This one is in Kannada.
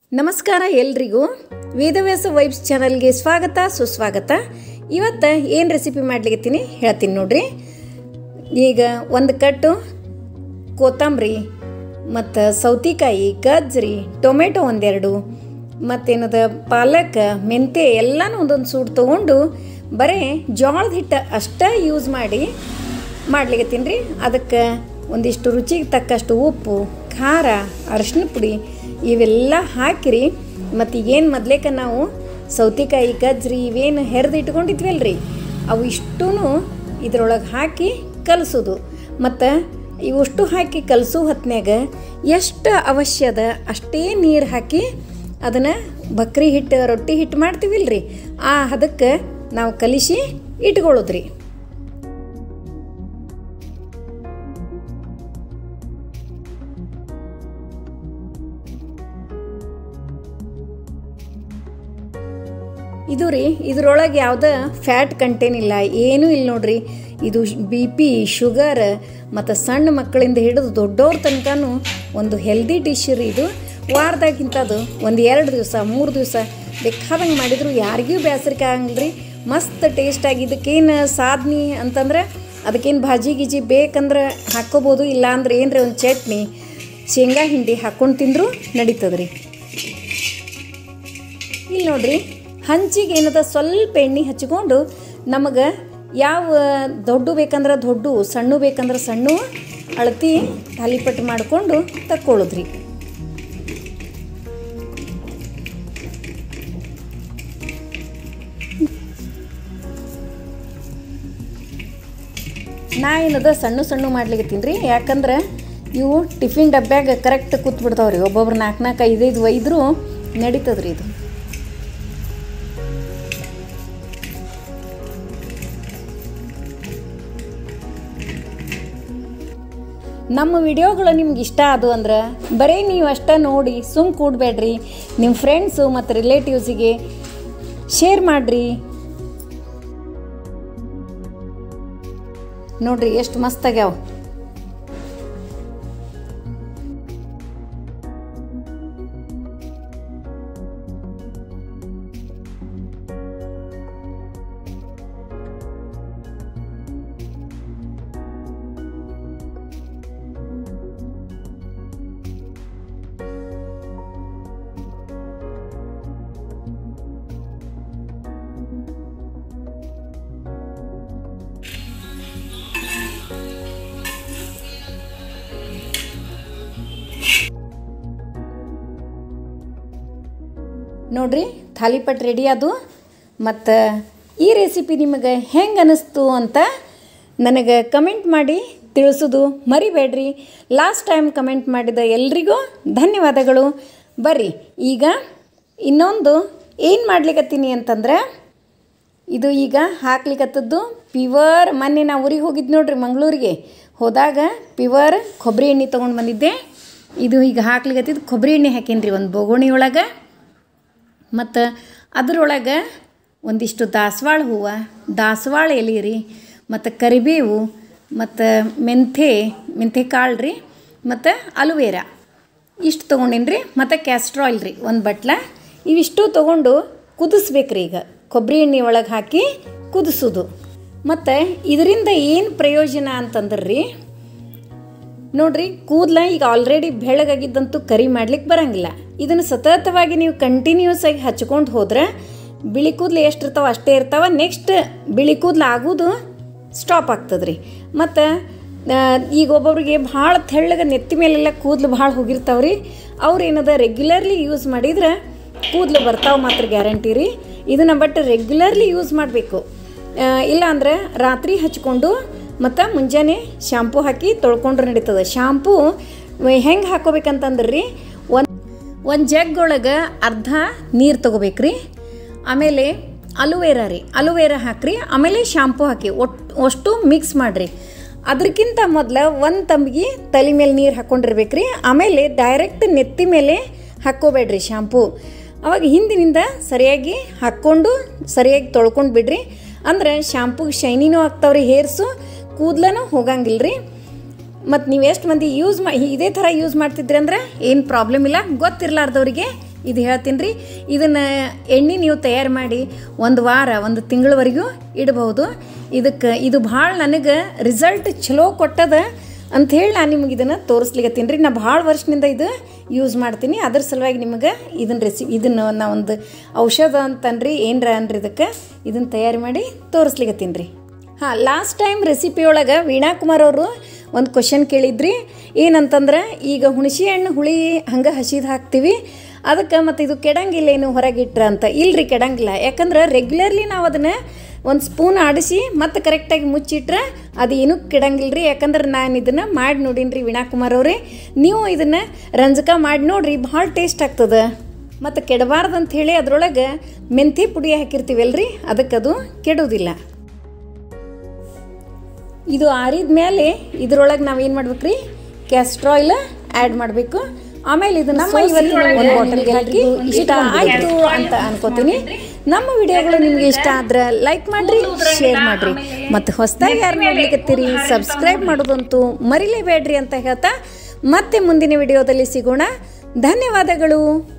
ನಮಸ್ಕಾರ ಎಲ್ರಿಗೂ ವೇದವ್ಯಾಸ ವೈಬ್ಸ್ ಚಾನಲ್ಗೆ ಸ್ವಾಗತ ಸುಸ್ವಾಗತ ಇವತ್ತು ಏನು ರೆಸಿಪಿ ಮಾಡ್ಲಿಕತ್ತೀನಿ ಹೇಳ್ತೀನಿ ನೋಡ್ರಿ ಈಗ ಒಂದು ಕಟ್ಟು ಕೊತ್ತಂಬರಿ ಮತ್ತು ಸೌತಿಕಾಯಿ ಗಜ್ರಿ ಟೊಮೆಟೊ ಒಂದೆರಡು ಮತ್ತೇನದ ಪಾಲಕ್ ಮೆಂತೆ ಎಲ್ಲನೂ ಒಂದೊಂದು ಸೂಟ್ ತೊಗೊಂಡು ಬರೀ ಜೋಳದ ಹಿಟ್ಟು ಅಷ್ಟೇ ಯೂಸ್ ಮಾಡಿ ಮಾಡ್ಲಿಕತ್ತೀನಿ ರೀ ಅದಕ್ಕೆ ಒಂದಿಷ್ಟು ರುಚಿಗೆ ತಕ್ಕಷ್ಟು ಉಪ್ಪು ಖಾರ ಅರಶಿನ ಪುಡಿ ಇವೆಲ್ಲ ಹಾಕಿರಿ ಮತ್ತು ಈಗೇನು ಮೊದ್ಲೇಕ ನಾವು ಸೌತೆಕಾಯಿ ಗಜ್ರಿ ಇವೇನು ಹೆರ್ದು ಇಟ್ಕೊಂಡಿದ್ವಲ್ಲ ರೀ ಅವು ಇಷ್ಟೂ ಇದ್ರೊಳಗೆ ಹಾಕಿ ಕಲಸೋದು ಮತ್ತು ಇವಷ್ಟು ಹಾಕಿ ಕಲಸೋ ಹೊತ್ನ್ಯಾಗ ಎಷ್ಟು ಅವಶ್ಯದ ಅಷ್ಟೇ ನೀರು ಹಾಕಿ ಅದನ್ನು ಬಕ್ರಿ ಹಿಟ್ಟು ರೊಟ್ಟಿ ಹಿಟ್ಟು ಮಾಡ್ತೀವಿಲ್ಲ ರೀ ಆ ಹದಕ್ಕೆ ನಾವು ಕಲಿಸಿ ಇಟ್ಕೊಳ್ಳೋದ್ರಿ ಇದು ರೀ ಇದ್ರೊಳಗೆ ಯಾವುದೇ ಫ್ಯಾಟ್ ಕಂಟೇನ್ ಇಲ್ಲ ಏನೂ ಇಲ್ಲ ನೋಡ್ರಿ ಇದು ಬಿ ಪಿ ಶುಗರ್ ಮತ್ತು ಸಣ್ಣ ಮಕ್ಕಳಿಂದ ಹಿಡಿದು ದೊಡ್ಡವ್ರ ತನಕನೂ ಒಂದು ಹೆಲ್ದಿ ಡಿಶ್ ರೀ ಇದು ವಾರದಾಗಿಂತದು ಒಂದು ಎರಡು ದಿವಸ ಮೂರು ದಿವಸ ಬೇಕಾದಂಗೆ ಮಾಡಿದ್ರು ಯಾರಿಗೂ ಬೇಸರಿಕೆ ಆಗಂಗಿಲ್ಲ ರೀ ಮಸ್ತ್ ಟೇಸ್ಟ್ ಆಗಿ ಇದಕ್ಕೇನು ಸಾಧ್ನಿ ಅಂತಂದ್ರೆ ಅದಕ್ಕೇನು ಭಾಜಿ ಗೀಜಿ ಬೇಕಂದ್ರೆ ಹಾಕ್ಕೋಬೋದು ಇಲ್ಲ ಅಂದ್ರೆ ಏನರ ಒಂದು ಚಟ್ನಿ ಶೇಂಗಾ ಹಿಂಡಿ ಹಾಕ್ಕೊಂಡು ತಿಂದರೂ ನಡೀತದೆ ರೀ ಇಲ್ಲಿ ನೋಡ್ರಿ ಹಂಚಿಗೆ ಏನದ ಸ್ವಲ್ಪ ಎಣ್ಣೆ ಹಚ್ಕೊಂಡು ನಮಗೆ ಯಾವ ದೊಡ್ಡ ಬೇಕಂದ್ರೆ ದೊಡ್ಡ ಸಣ್ಣ ಬೇಕಂದ್ರೆ ಸಣ್ಣ ಅಳತಿ ತಾಲಿಪಟ್ಟು ಮಾಡಿಕೊಂಡು ತಕ್ಕೊಳ್ಳೋದ್ರಿ ನಾ ಏನದ ಸಣ್ಣ ಸಣ್ಣ ಮಾಡ್ಲಿಕತ್ತೀನಿ ರೀ ಯಾಕಂದ್ರೆ ಇವು ಟಿಫಿನ್ ಡಬ್ಬ್ಯಾಗ ಕರೆಕ್ಟ್ ಕೂತ್ಬಿಡ್ತಾವ್ರಿ ಒಬ್ಬೊಬ್ರು ನಾಲ್ಕು ನಾಲ್ಕು ಐದೈದು ಒಯ್ದರೂ ನಡೀತದ್ರಿ ಇದು ನಮ್ಮ ವಿಡಿಯೋಗಳು ನಿಮ್ಗೆ ಇಷ್ಟ ಆದವು ಅಂದ್ರೆ ಬರೀ ನೀವು ಅಷ್ಟೇ ನೋಡಿ ಸುಮ್ ಕೂಡಬೇಡ್ರಿ ನಿಮ್ಮ ಫ್ರೆಂಡ್ಸು ಮತ್ತು ರಿಲೇಟಿವ್ಸಿಗೆ ಶೇರ್ ಮಾಡಿರಿ ನೋಡ್ರಿ ಎಷ್ಟು ಮಸ್ತ್ ಆಗ್ಯಾವ ನೋಡ್ರಿ ಥಾಲಿಪಟ್ ರೆಡಿ ಅದು ಮತ್ತು ಈ ರೆಸಿಪಿ ನಿಮಗೆ ಹೆಂಗೆ ಅನ್ನಿಸ್ತು ಅಂತ ನನಗೆ ಕಮೆಂಟ್ ಮಾಡಿ ತಿಳಿಸೋದು ಮರಿಬೇಡ್ರಿ ಲಾಸ್ಟ್ ಟೈಮ್ ಕಮೆಂಟ್ ಮಾಡಿದ ಎಲ್ರಿಗೂ ಧನ್ಯವಾದಗಳು ಬರ್ರಿ ಈಗ ಇನ್ನೊಂದು ಏನು ಮಾಡ್ಲಿಕತ್ತೀನಿ ಅಂತಂದ್ರೆ ಇದು ಈಗ ಹಾಕ್ಲಿಕ್ಕತ್ತದ್ದು ಪ್ಯೂವರ್ ಮೊನ್ನೆ ನಾ ಊರಿಗೆ ಹೋಗಿದ್ದು ನೋಡ್ರಿ ಮಂಗಳೂರಿಗೆ ಹೋದಾಗ ಪ್ಯೂವರ್ ಕೊಬ್ಬರಿ ಎಣ್ಣೆ ತೊಗೊಂಡು ಬಂದಿದ್ದೆ ಇದು ಈಗ ಹಾಕ್ಲಿಕ್ಕತ್ತಿದ್ದು ಕೊಬ್ಬರಿ ಎಣ್ಣೆ ಹಾಕೀನಿ ಒಂದು ಬೋಗೋಣಿ ಒಳಗೆ ಮತ್ತು ಅದರೊಳಗೆ ಒಂದಿಷ್ಟು ದಾಸವಾಳ ಹೂವು ದಾಸವಾಳ ಎಲೆ ರೀ ಮತ್ತು ಕರಿಬೇವು ಮತ್ತು ಮೆಂಥೆ ಮೆಂಥೆ ಕಾಳು ರೀ ಮತ್ತು ಅಲುವೇರಾ ಇಷ್ಟು ತೊಗೊಂಡೀನಿ ರೀ ಮತ್ತು ಕ್ಯಾಸ್ಟ್ರಾಯಿಲ್ ರೀ ಒಂದು ಬಟ್ಲ ಇವಿಷ್ಟು ತೊಗೊಂಡು ಕುದಿಸ್ಬೇಕ್ರಿ ಈಗ ಕೊಬ್ಬರಿ ಎಣ್ಣೆ ಒಳಗೆ ಹಾಕಿ ಕುದಿಸೋದು ಮತ್ತು ಇದರಿಂದ ಏನು ಪ್ರಯೋಜನ ಅಂತಂದ್ರೆ ರೀ ನೋಡ್ರಿ ಕೂದಲ ಈಗ ಆಲ್ರೆಡಿ ಬೆಳಗಾಗಿದ್ದಂತೂ ಕರಿ ಮಾಡ್ಲಿಕ್ಕೆ ಬರಂಗಿಲ್ಲ ಇದನ್ನು ಸತತವಾಗಿ ನೀವು ಕಂಟಿನ್ಯೂಸ್ ಆಗಿ ಹಚ್ಕೊಂಡು ಹೋದ್ರೆ ಬಿಳಿ ಕೂದಲು ಎಷ್ಟು ಇರ್ತಾವೆ ಅಷ್ಟೇ ಇರ್ತಾವೆ ನೆಕ್ಸ್ಟ್ ಬಿಳಿ ಕೂದಲು ಆಗೋದು ಸ್ಟಾಪ್ ಆಗ್ತದೆ ರೀ ಮತ್ತು ಈಗ ಒಬ್ಬೊಬ್ರಿಗೆ ಭಾಳ ತೆಳ್ಳಗೆ ನೆತ್ತಿ ಮೇಲೆಲ್ಲ ಕೂದಲು ಭಾಳ ಹೋಗಿರ್ತಾವೆ ರೀ ಅವ್ರು ಏನದ ರೆಗ್ಯುಲರ್ಲಿ ಯೂಸ್ ಮಾಡಿದ್ರೆ ಕೂದಲು ಬರ್ತಾವೆ ಮಾತ್ರ ಗ್ಯಾರಂಟಿ ರೀ ಇದನ್ನು ಬಟ್ ರೆಗ್ಯುಲರ್ಲಿ ಯೂಸ್ ಮಾಡಬೇಕು ಇಲ್ಲ ಅಂದ್ರೆ ರಾತ್ರಿ ಹಚ್ಕೊಂಡು ಮತ್ತು ಮುಂಜಾನೆ ಶಾಂಪೂ ಹಾಕಿ ತೊಳ್ಕೊಂಡ್ರೆ ನಡೀತದೆ ಶಾಂಪೂ ಹೆಂಗೆ ಹಾಕೋಬೇಕಂತಂದ್ರೆ ರೀ ಒಂದು ಒಂದು ಜಗ್ ಒಳಗೆ ಅರ್ಧ ನೀರು ತೊಗೋಬೇಕ್ರಿ ಆಮೇಲೆ ಅಲುವೇರಾ ರೀ ಅಲುವೇರಾ ಹಾಕ್ರಿ ಆಮೇಲೆ ಶಾಂಪೂ ಹಾಕಿ ಒಟ್ಟು ಅಷ್ಟು ಮಿಕ್ಸ್ ಮಾಡಿರಿ ಅದಕ್ಕಿಂತ ಮೊದಲು ಒಂದು ತಂಬಿಗೆ ತಲೆ ಮೇಲೆ ನೀರು ಹಾಕ್ಕೊಂಡಿರ್ಬೇಕ್ರಿ ಆಮೇಲೆ ಡೈರೆಕ್ಟ್ ನೆತ್ತಿ ಮೇಲೆ ಹಾಕ್ಕೋಬೇಡ್ರಿ ಶಾಂಪೂ ಅವಾಗ ಹಿಂದಿನಿಂದ ಸರಿಯಾಗಿ ಹಾಕ್ಕೊಂಡು ಸರಿಯಾಗಿ ತೊಳ್ಕೊಂಡು ಬಿಡ್ರಿ ಅಂದ್ರೆ ಶಾಂಪೂಗೆ ಶೈನಿನೂ ಆಗ್ತಾವ್ರಿ ಹೇರ್ಸು ಕೂದಲೂ ಹೋಗಂಗಿಲ್ಲ ರೀ ಮತ್ತು ನೀವು ಎಷ್ಟು ಮಂದಿ ಯೂಸ್ ಮಾ ಇದೇ ಥರ ಯೂಸ್ ಮಾಡ್ತಿದ್ರಿ ಅಂದ್ರೆ ಏನು ಪ್ರಾಬ್ಲಮ್ ಇಲ್ಲ ಗೊತ್ತಿರಲಾರ್ದವ್ರಿಗೆ ಇದು ಹೇಳ್ತೀನಿ ರೀ ಇದನ್ನು ಎಣ್ಣೆ ನೀವು ತಯಾರು ಮಾಡಿ ಒಂದು ವಾರ ಒಂದು ತಿಂಗಳವರೆಗೂ ಇಡಬಹುದು ಇದಕ್ಕೆ ಇದು ಭಾಳ ನನಗೆ ರಿಸಲ್ಟ್ ಚಲೋ ಕೊಟ್ಟದ ಅಂಥೇಳಿ ನಾನು ನಿಮಗೆ ಇದನ್ನು ತೋರಿಸ್ಲಿಕತ್ತೀನಿ ರೀ ನಾ ಭಾಳ ವರ್ಷದಿಂದ ಇದು ಯೂಸ್ ಮಾಡ್ತೀನಿ ಅದ್ರ ಸಲುವಾಗಿ ನಿಮಗೆ ಇದನ್ನ ರೆಸಿಪಿ ಇದನ್ನು ನಾ ಒಂದು ಔಷಧ ಅಂತನ್ರಿ ಏನರ ಅನ್ರಿ ಇದಕ್ಕೆ ಇದನ್ನು ತಯಾರು ಮಾಡಿ ತೋರಿಸ್ಲಿಕತ್ತೀನಿ ರೀ ಹಾಂ ಲಾಸ್ಟ್ ಟೈಮ್ ರೆಸಿಪಿ ಒಳಗೆ ವೀಣಾ ಕುಮಾರ್ ಅವರು ಒಂದು ಕ್ವಶನ್ ಕೇಳಿದ್ರಿ ಏನಂತಂದ್ರೆ ಈಗ ಹುಣಸೆ ಹಣ್ಣು ಹುಳಿ ಹಂಗೆ ಹಸಿದು ಹಾಕ್ತೀವಿ ಅದಕ್ಕೆ ಮತ್ತು ಇದು ಕೆಡಂಗಿಲ್ಲ ಏನು ಹೊರಗಿಟ್ರ ಅಂತ ಇಲ್ರಿ ಕೆಡಂಗಿಲ್ಲ ಯಾಕಂದ್ರೆ ರೆಗ್ಯುಲರ್ಲಿ ನಾವು ಅದನ್ನು ಒಂದು ಸ್ಪೂನ್ ಆಡಿಸಿ ಮತ್ತು ಕರೆಕ್ಟಾಗಿ ಮುಚ್ಚಿಟ್ರೆ ಅದು ಏನೂ ಕೆಡಂಗಿಲ್ಲ ರೀ ಯಾಕಂದ್ರೆ ನಾನು ಇದನ್ನು ಮಾಡಿ ನೋಡೀನಿ ರೀ ವೀಣಾ ಕುಮಾರ್ ಅವ್ರೆ ನೀವು ಇದನ್ನು ರಂಜಕ ಮಾಡಿ ನೋಡ್ರಿ ಭಾಳ ಟೇಸ್ಟ್ ಆಗ್ತದೆ ಮತ್ತು ಕೆಡಬಾರ್ದು ಅಂತ ಹೇಳಿ ಅದರೊಳಗೆ ಮೆಂತ್ಯ ಪುಡಿ ಹಾಕಿರ್ತೀವಲ್ರಿ ಅದಕ್ಕೆ ಅದು ಕೆಡೋದಿಲ್ಲ ಇದು ಆರಿದ ಮೇಲೆ ಇದ್ರೊಳಗೆ ನಾವೇನು ಮಾಡ್ಬೇಕ್ರಿ ಕ್ಯಾಸ್ಟ್ರಾಯ್ಲ್ ಆ್ಯಡ್ ಮಾಡಬೇಕು ಆಮೇಲೆ ಇದು ನಮ್ಮ ಇವತ್ತಿನ ಒಂದು ಬಾಟಲ್ಗೆ ಹಾಕಿ ಇಷ್ಟ ಆಯಿತು ಅಂತ ಅನ್ಕೋತೀನಿ ನಮ್ಮ ವಿಡಿಯೋಗಳು ನಿಮಗೆ ಇಷ್ಟ ಆದ್ರೆ ಲೈಕ್ ಮಾಡಿರಿ ಶೇರ್ ಮಾಡಿರಿ ಮತ್ತು ಹೊಸದಾಗಿ ಯಾರು ನೋಡ್ಲಿಕ್ಕತ್ತೀರಿ ಸಬ್ಸ್ಕ್ರೈಬ್ ಮಾಡೋದಂತೂ ಮರಿಲೇಬೇಡ್ರಿ ಅಂತ ಹೇಳ್ತಾ ಮತ್ತೆ ಮುಂದಿನ ವಿಡಿಯೋದಲ್ಲಿ ಸಿಗೋಣ ಧನ್ಯವಾದಗಳು